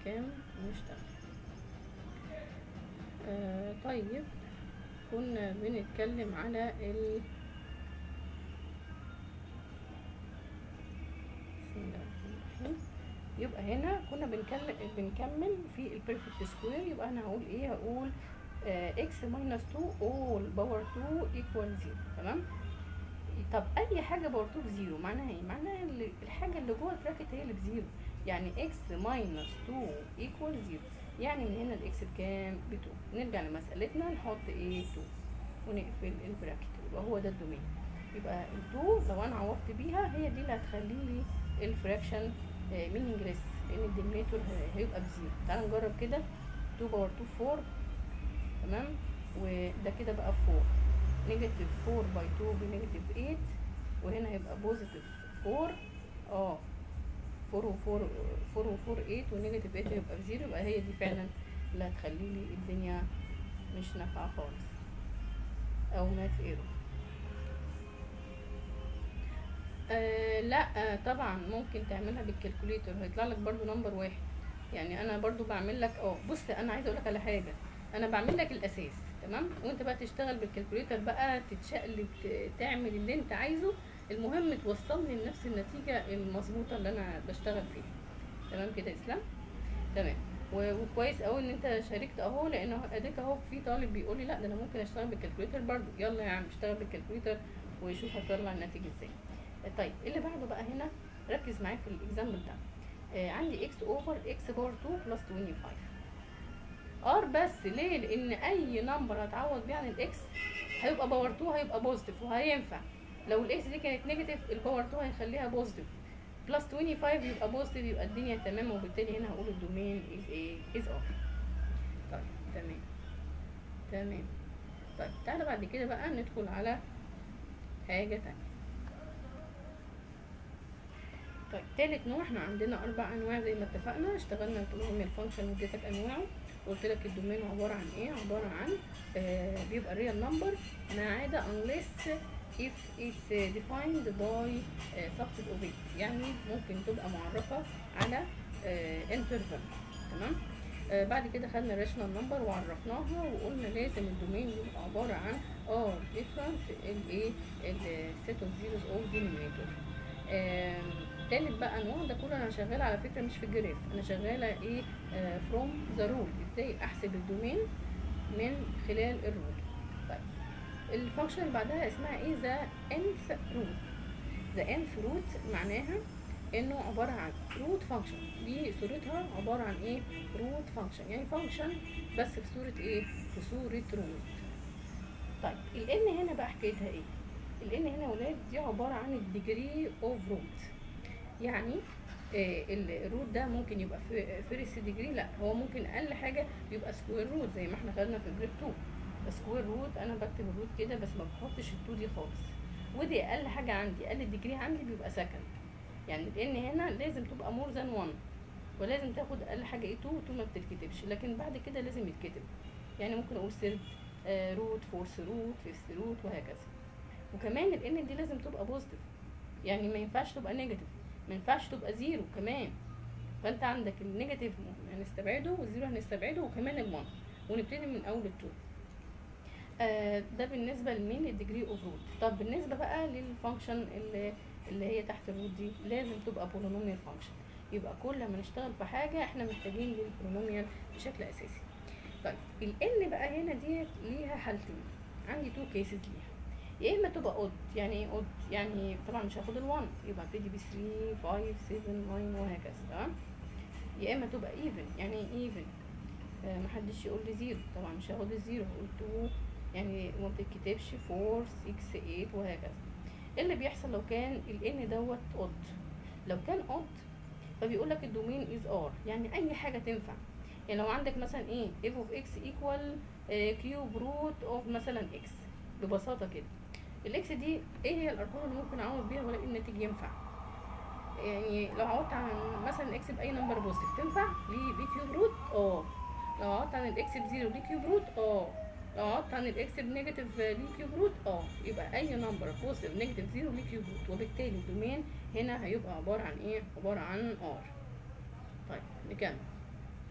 كام نشتغل آه طيب كنا بنتكلم على ال بسم الله الرحمن الرحيم يبقى هنا كنا بنكمل بنكمل في البيرفكت سكوير يبقى انا هقول ايه هقول اكس ماينس 2 اول باور 2 ايكوال 0 تمام طب اي حاجه باور 2 بزيرو معناها ايه معناها اللي الحاجه اللي جوه البراكت هي اللي بزيرو يعني اكس ماينس 2 ايكوال 0 يعني من هنا الاكس بكام ب 2 نرجع لمسألتنا نحط ايه 2 ونقفل البراكت يبقى هو ده الدومين يبقى ال 2 لو انا عوضت بيها هي دي اللي هتخلي لي الفراكشن مينينجلس لان الدينيميتور هيبقى بزيرو تعالى نجرب كده 2 باور 2 4 تمام وده كده بقى 4 نيجاتيف 4 باي 2 بنيجاتيف 8 وهنا هيبقى بوزيتيف 4 اه 4 و 4 4 و 4 8 ونيجاتيف 8 هيبقى بزيرو يبقى هي دي فعلا اللي هتخلي لي الدنيا مش نافعه خالص او ماث ايرور آه لا آه طبعا ممكن تعملها بالكالكوليتر هيطلع لك برضو نمبر واحد يعني انا برضو بعمل لك اه بص انا عايزه اقول لك على حاجه انا بعمل لك الاساس تمام وانت بقى تشتغل بالكالكوليتر بقى تتشقلب ت- تعمل اللي انت عايزه المهم توصلني لنفس النتيجه المظبوطه اللي انا بشتغل فيها تمام كده اسلام تمام و- وكويس قوي ان انت شاركت اهو لان هو- اديك اهو في طالب بيقول لي لا ده انا ممكن اشتغل بالكالكوليتر برضو يلا يا عم اشتغل بالكالكوليتر وشوف هتطلع الناتج ازاي طيب اللي بعده بقى هنا ركز معايا في الاكزامبل ده آه عندي اكس اوفر اكس باور 2 بلس 25 ار بس ليه لان اي نمبر هتعوض بيه عن الاكس هيبقى باور 2 هيبقى بوزيتيف وهينفع لو الاكس دي كانت نيجاتيف الباور 2 هيخليها بوزيتيف بلس 25 يبقى بوزيتيف يبقى الدنيا تمام وبالتالي هنا هقول الدومين از ايه از ار طيب تمام تمام طيب تعالى بعد كده بقى ندخل على حاجة تانية طيب تالت نوع احنا عندنا اربع انواع زي ما اتفقنا اشتغلنا البولينوميال فانكشن واديتك انواعه قلت لك الدومين عباره عن ايه عباره عن آه بيبقى ريال نمبر ما عدا unless if it's defined by آه subset of it يعني ممكن تبقى معرفه على آه interval تمام آه بعد كده خدنا راشنال نمبر وعرفناها وقلنا لازم الدومين يبقى عباره عن ار ديفرنس الايه السيت اوف زيروز اوف دينومينيتور تالت بقى نوع ده كله انا شغاله على فكره مش في الجراف انا شغاله ايه فروم ذا رول ازاي احسب الدومين من خلال الرول طيب الفانكشن اللي بعدها اسمها ايه ذا انث روت ذا انث روت معناها انه عباره عن روت فانكشن دي صورتها عباره عن ايه روت فانكشن يعني فانكشن بس في صوره ايه في صوره روت طيب الان هنا بقى حكايتها ايه الان هنا يا ولاد دي عباره عن الديجري اوف روت يعني آه الروت ده ممكن يبقى فيرست ديجري لا هو ممكن اقل حاجه يبقى سكوير روت زي ما احنا خدنا في جريد 2 سكوير روت انا بكتب الروت كده بس ما بحطش ال2 دي خالص ودي اقل حاجه عندي اقل ديجري عندي بيبقى سكند يعني لان هنا لازم تبقى مور ذان 1 ولازم تاخد اقل حاجه ايه 2 2 ما بتتكتبش لكن بعد كده لازم يتكتب يعني ممكن اقول ثيرد آه روت فورث روت فيفث روت وهكذا وكمان الان دي لازم تبقى بوزيتيف يعني ما ينفعش تبقى نيجاتيف ما ينفعش تبقى زيرو كمان فانت عندك النيجاتيف هنستبعده والزيرو هنستبعده وكمان الوان ونبتدي من اول التو آه ده بالنسبه لمين الديجري اوف روت طب بالنسبه بقى للفانكشن اللي اللي هي تحت الروت دي لازم تبقى بولينوميال فانكشن يبقى كل ما نشتغل في حاجه احنا محتاجين للبولينوميال بشكل اساسي طيب الان بقى هنا دي ليها حالتين عندي تو كيسز ليها يا اما تبقى اود يعني ايه اود يعني طبعا مش هاخد ال1 يبقى ابتدي ب 3 5 7 9 وهكذا تمام يا اما تبقى ايفن يعني ايه ايفن آه محدش يقول لي زيرو طبعا مش هاخد الزيرو هقول 2 يعني ما بتتكتبش 4 6 8 وهكذا ايه اللي بيحصل لو كان الان دوت اود لو كان اود فبيقول لك الدومين از ار يعني اي حاجه تنفع يعني لو عندك مثلا ايه اف اوف اكس ايكوال كيوب روت اوف مثلا اكس ببساطه كده الاكس دي ايه هي الارقام اللي ممكن اعوض بيها والاقي الناتج ينفع يعني لو عوضت عن مثلا اكس باي نمبر بوزيتيف تنفع ليه بي كيوب روت اه لو عوضت عن الاكس بزيرو ليه كيوب روت اه لو عوضت عن الاكس بنيجاتيف ليه كيوب روت اه يبقى اي نمبر بوزيتيف نيجاتيف زيرو ليه كيوب روت وبالتالي الدومين هنا هيبقى عباره عن ايه عباره عن ار طيب نكمل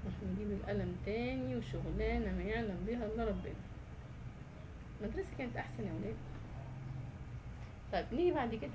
نروح نجيب القلم تاني وشغلانة ما يعلم بها الا ربنا المدرسة كانت احسن يا ولاد طيب نيجي بعد كده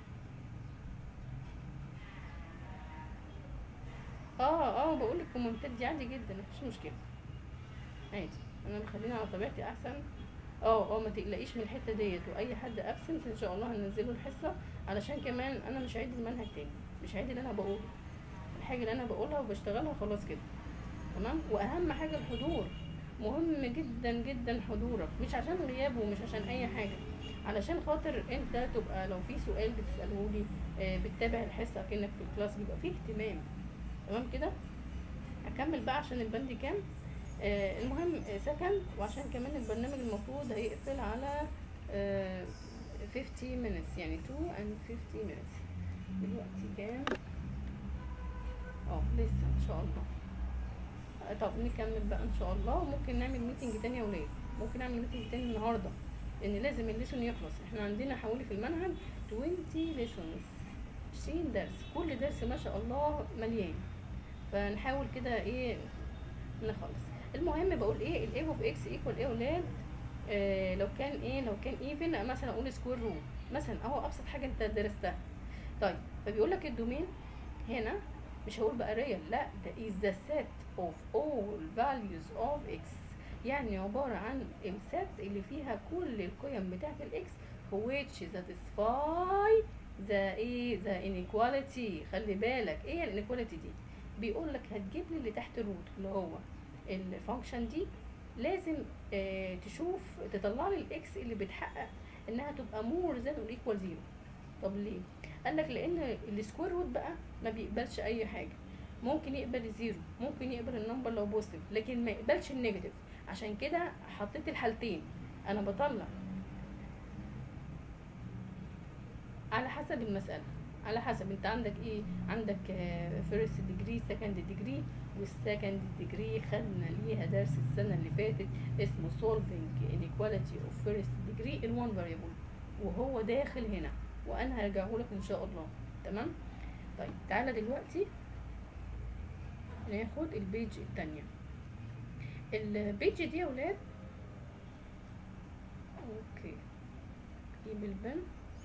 اه اه بقول لك كومنتات دي عادي جدا مفيش مشكله عادي انا مخليني على طبيعتي احسن اه اه ما تقلقيش من الحته ديت واي حد ابسنت ان شاء الله هننزله الحصه علشان كمان انا مش هعيد المنهج تاني مش هعيد اللي انا بقوله الحاجه اللي انا بقولها وبشتغلها خلاص كده تمام واهم حاجه الحضور مهم جدا جدا حضورك مش عشان غياب ومش عشان اي حاجه علشان خاطر انت تبقى لو في سؤال بتساله لي آه، بتتابع الحصه كأنك في الكلاس بيبقى فيه اهتمام تمام كده هكمل بقى عشان البند كام آه المهم آه سكند وعشان كمان البرنامج المفروض هيقفل على آه 50 minutes يعني 2 and 50 minutes دلوقتي كام اه لسه ان شاء الله آه، طب نكمل بقى ان شاء الله وممكن نعمل ميتنج تاني يا ولاد ممكن نعمل ميتنج تاني النهارده لان لازم الليسون يخلص احنا عندنا حوالي في المنهج 20 ليسونز 20 درس كل درس ما شاء الله مليان فنحاول كده ايه نخلص المهم بقول ايه الايه اوف اكس ايكوال ايه يا ولاد آه لو كان ايه لو كان ايفن مثلا اقول سكوير روت مثلا اهو ابسط حاجه انت درستها طيب فبيقول لك الدومين هنا مش هقول بقى ريال لا ده is the set of all values of x يعني عبارة عن الست اللي فيها كل القيم بتاعة الاكس which satisfy the ايه the inequality خلي بالك ايه الانيكواليتي دي بيقول لك هتجيب لي اللي تحت الروت اللي هو الفانكشن دي لازم آه تشوف تطلع لي الاكس اللي بتحقق انها تبقى مور ذان اور ايكوال زيرو طب ليه قال لك لان السكوير روت بقى ما بيقبلش اي حاجه ممكن يقبل الزيرو ممكن يقبل النمبر لو بوزيتيف لكن ما يقبلش النيجاتيف عشان كده حطيت الحالتين انا بطلع على حسب المسألة على حسب انت عندك ايه عندك فيرست ديجري سكند ديجري والسكند ديجري خدنا ليها درس السنة اللي فاتت اسمه solving inequality of first degree in one variable وهو داخل هنا وانا هرجعه لك ان شاء الله تمام طيب تعالى دلوقتي ناخد البيج التانية البيج دي يا ولاد اوكي جيب البن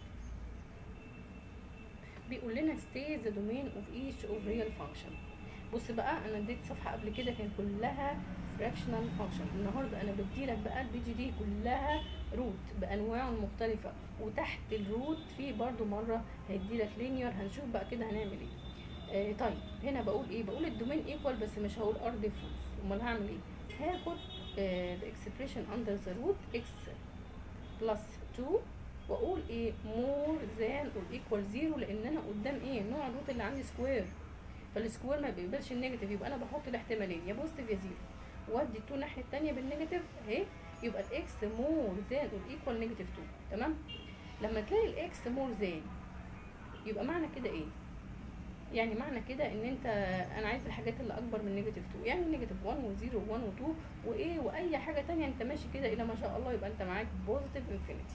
بيقول لنا stay the domain of each of real function بص بقى انا اديت صفحه قبل كده كان كلها fractional function النهارده انا بديلك بقى البيج دي كلها روت بانواعه المختلفه وتحت الروت في برضو مره هيديلك linear هنشوف بقى كده هنعمل ايه آه طيب هنا بقول ايه بقول الدومين ايكوال بس مش هقول ار ديفرنس امال هعمل ايه هاخد آه the expression under the root x plus 2 واقول ايه more than or equal 0 لان انا قدام ايه نوع الروت اللي عندي سكوير فالسكوير ما بيقبلش النيجاتيف يبقى انا بحط الاحتمالين يا بوزيتيف يا زيرو وادي 2 الناحيه الثانيه بالنيجاتيف اهي يبقى الاكس مور ذان اور ايكوال نيجاتيف 2 تمام لما تلاقي الاكس مور ذان يبقى معنى كده ايه يعني معنى كده ان انت انا عايز الحاجات اللي اكبر من نيجاتيف 2 يعني نيجاتيف 1 و0 و1 و2 وايه واي حاجه تانية انت ماشي كده الى ما شاء الله يبقى انت معاك بوزيتيف انفينيتي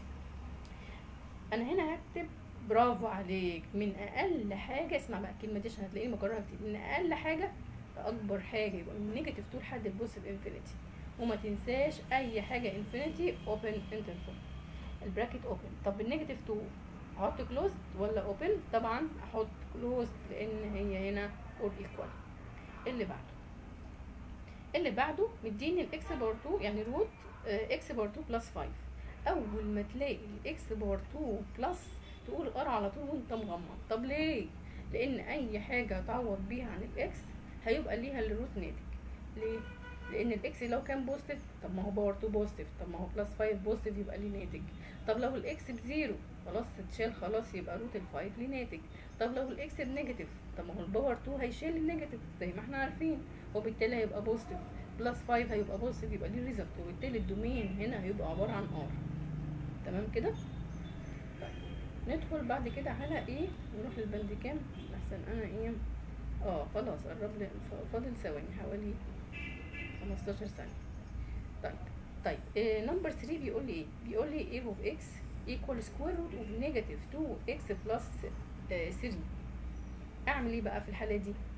انا هنا هكتب برافو عليك من اقل حاجه اسمع بقى الكلمه دي عشان هتلاقيني مكررها كتير من اقل حاجه لاكبر حاجه يبقى من نيجاتيف 2 لحد البوزيتيف انفينيتي وما تنساش اي حاجه انفينيتي اوبن انترفول البراكت اوبن طب النيجاتيف 2 احط كلوز ولا اوبن طبعا احط كلوز لان هي هنا اور ايكوال اللي بعده اللي بعده مديني الاكس بار 2 يعني روت اكس بار 2 بلس 5 اول ما تلاقي الاكس بار 2 بلس تقول ار على طول وانت مغمض طب ليه لان اي حاجه تعوض بيها عن الاكس هيبقى ليها الروت ناتج ليه لان الاكس لو كان بوزيتيف طب ما هو باور 2 بوزيتيف طب ما هو بلس 5 بوزيتيف يبقى ليه ناتج طب لو الاكس بزيرو خلاص اتشال خلاص يبقى روت ال5 ليه ناتج طب لو الاكس بنيجاتيف طب ما هو الباور 2 هيشيل النيجاتيف زي ما احنا عارفين وبالتالي هيبقى بوزيتيف بلس 5 هيبقى بوزيتيف يبقى ليه ريزلت وبالتالي الدومين هنا هيبقى عباره عن ار تمام كده طيب ندخل بعد كده على ايه نروح للبند كام احسن انا ايه اه خلاص قرب لي فاضل ثواني حوالي 15 ثانيه طيب طيب إيه نمبر 3 بيقول لي ايه بيقول لي ايه اوف اكس ايكوال سكوير روت اوف نيجاتيف 2 اكس بلس 3 اعمل ايه بقى في الحاله دي